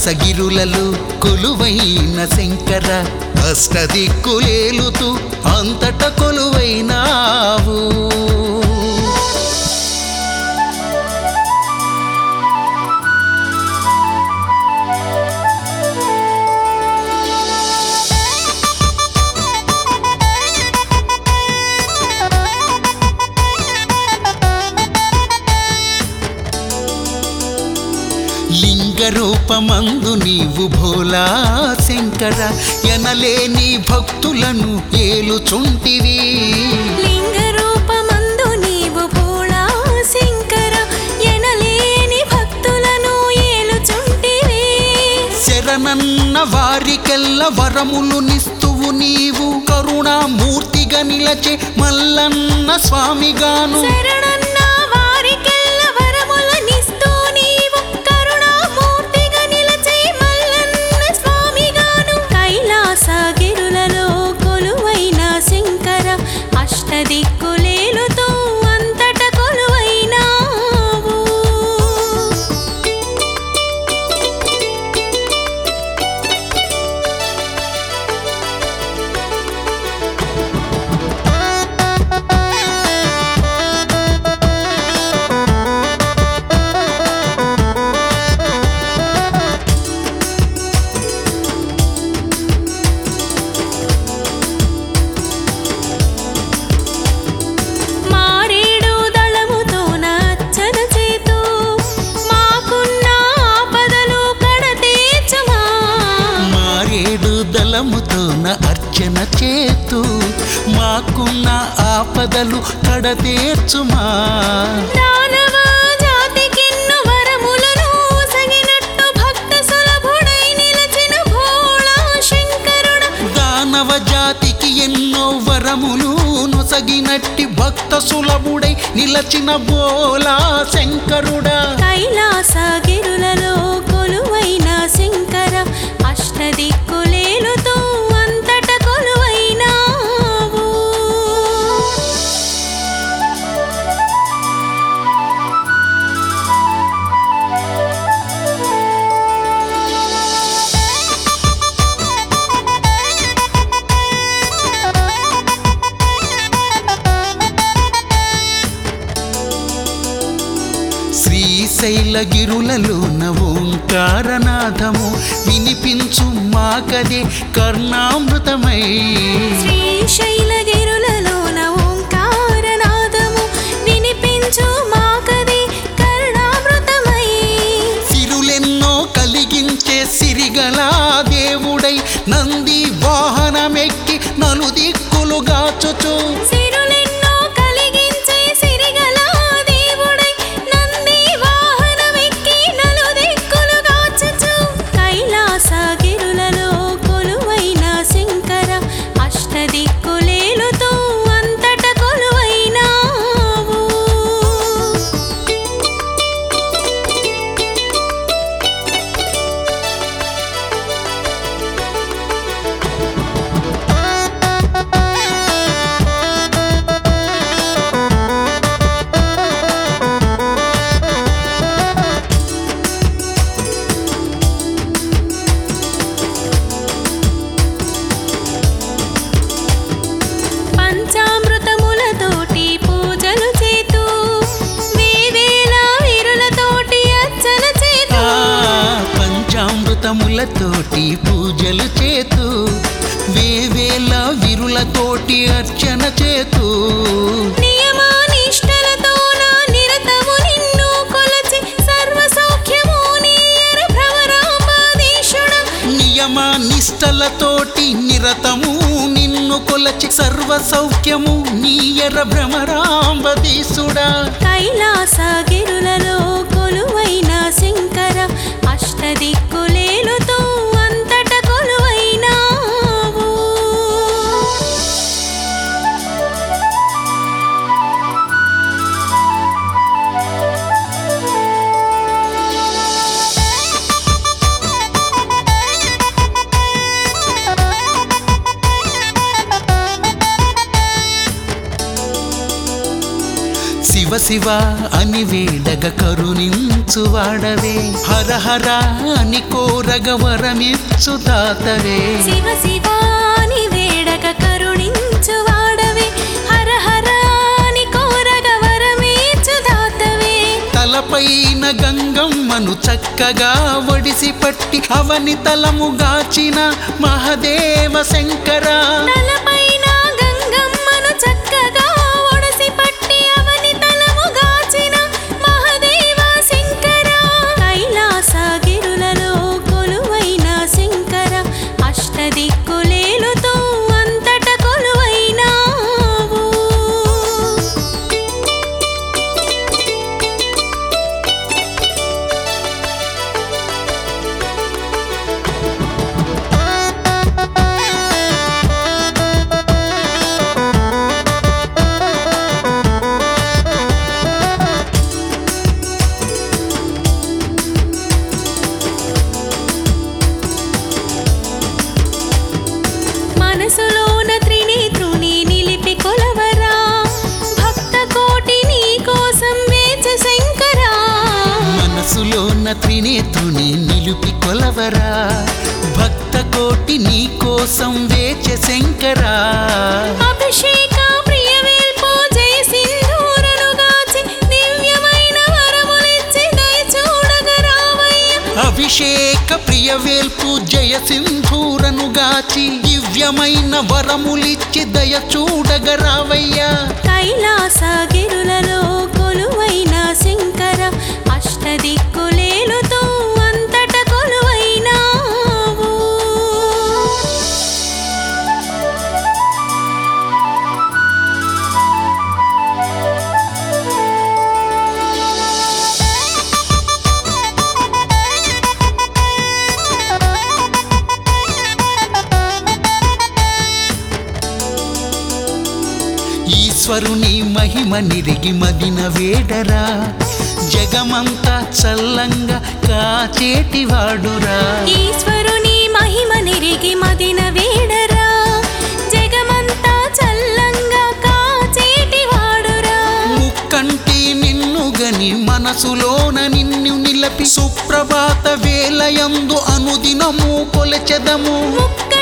కైలాసగిరులలో కొలువైన శంకర అష్టదిక్కులేలుతూ అంతట కొలువైనావు లింగ రూపమందు నీవు భోలా శంకర ఎనలేని భక్తులను ఏలుచుంటివి లింగ రూపమందు నీవు భోళా శంకర ఎనలేని భక్తులను ఏలుచుంటివి శరణన్న వారికెల్ల వరములు నిస్తువు నీవు కరుణామూర్తిగా నిలచే మల్లన్న స్వామిగాను శరణన్న వారికెల్ల వరములనిస్తూ నీవు కరుణామూర్తిగా నిలచే మల్లన్న స్వామిగాను కైలాసగిరులలో కొలువైన శంకర అష్టదిక్కులేలుతూ అంతట కొలువైనావు మారేడు దళముతో నచ్చన చేతు మాకున్న ఆపదలు కడతీర్చుమా మారేడు దళముతోన అర్చన చేతు మాకున్న ఆపదలు కడతీర్చుమా దానవ జాతికెన్ను వరములను సగినట్టు భక్త సులభుడై నిలచిన భోళా శంకరుడ దానవ జాతికి ఎన్నో వరములు నొసగినట్టి భక్త సులభుడై నిలచిన బోలా శంకరుడా కైలాసగిరులలో కొలువైన శంకర అష్టదిక్కులేలుతో అంతట కొలువైనావు శ్రీశైలగిరులలోన ఓంకారనాథము వినిపించు మాకదే కర్ణామృతమై శ్రీశైలగిరులలోన ఓంకారనాదము వినిపించు మాకది కరుణామృతమై సిరులెన్నో కలిగించే సిరిగల దేవుడై నంది వాహనమెక్కి నలుదిక్కులుగాచుచు సిరులెన్నో కలిగించే సిరిగల దేవుడై నంది వాహనమెక్కి నలుదిక్కులుగాచుచు కైలాసగిరులలో కొలువైన శంకర అష్టదిక్కులేలుతూ అంతట కొలువైనావు పంచామృతములతోటి పూజలు చేతూ వేవేల వీరులతోటి అర్చన చేతూ ఆ పంచామృతములతోటి పూజలు చేతు వేవేల విరులతోటి అర్చన చేతు నియమానిష్టలతోన నిరతము నిన్ను కొలచి సర్వ సౌఖ్యము నీయర భ్రమరాంబాధీశుడ నియమ నిష్టలతోటి నిరతము నిన్ను కొలచి సర్వ సౌఖ్యము నీయర భ్రమరాంబదీసుడా కైలాసగిరులలో కొలువైన శంకర అష్టదిక్కులేలుతూ అంతట కొలువైనావు శివ అని వేడగ కరుణించువాడవే హర హర అని కోరగ వరమిచ్చు తాతవే శివ శివాని వేడక కరుణించు వాడవే హర హరాని కోరగ వరమేచు దాతవే తలపైన గంగమ్మను చక్కగా ఒడిసి పట్టి అవని తలముగాచిన మహదేవ శంకర తలపైన గంగమ్మను చక్కగా ఒడసి పట్టి అవని తలము గాచిన మహదేవ శంకర కైలాసగిరులలో కొలువైన శంకర అష్టదిక్కులేలుతో అంతట కొలువైనావు మనసులోన త్రినేత్రుని నిలిపి కొలవరా భక్త కోటి నీ కోసం వేచ శంకరా మనసులోన త్రినేత్రుని నిలిపి కొలవరా భక్త కోటి నీ కోసం వేచ శంకరా అభిషేక ప్రియవేల్పో జయ సింధూరను గాచి దివ్యమైన వరములిచ్చి దయ చూడగరావయ్య అభిషేక ప్రియవేల్పు జయ సింధూరను గాచి దివ్యమైన వరములిచ్చి దయ చూడగరావయ్యా కైలాసగిరులలో కొలువైన శంకర అష్టదిక్కులేలుతో అంతట కొలువైనావు ఈశ్వరుని మహిమ నిరిగి మదిన వేడరా జగమంతా చల్లంగా కాచేటివాడురా ఈశ్వరుని మహిమ నిరిగి మదిన వేడరా జగమంతా చల్లంగా కాచేటివాడురా ముక్కంటి నిన్ను గని మనసులోన నిన్ను నిలపి సుప్రభాత వేలయందు అనుదినము కొలచెదము ముక్క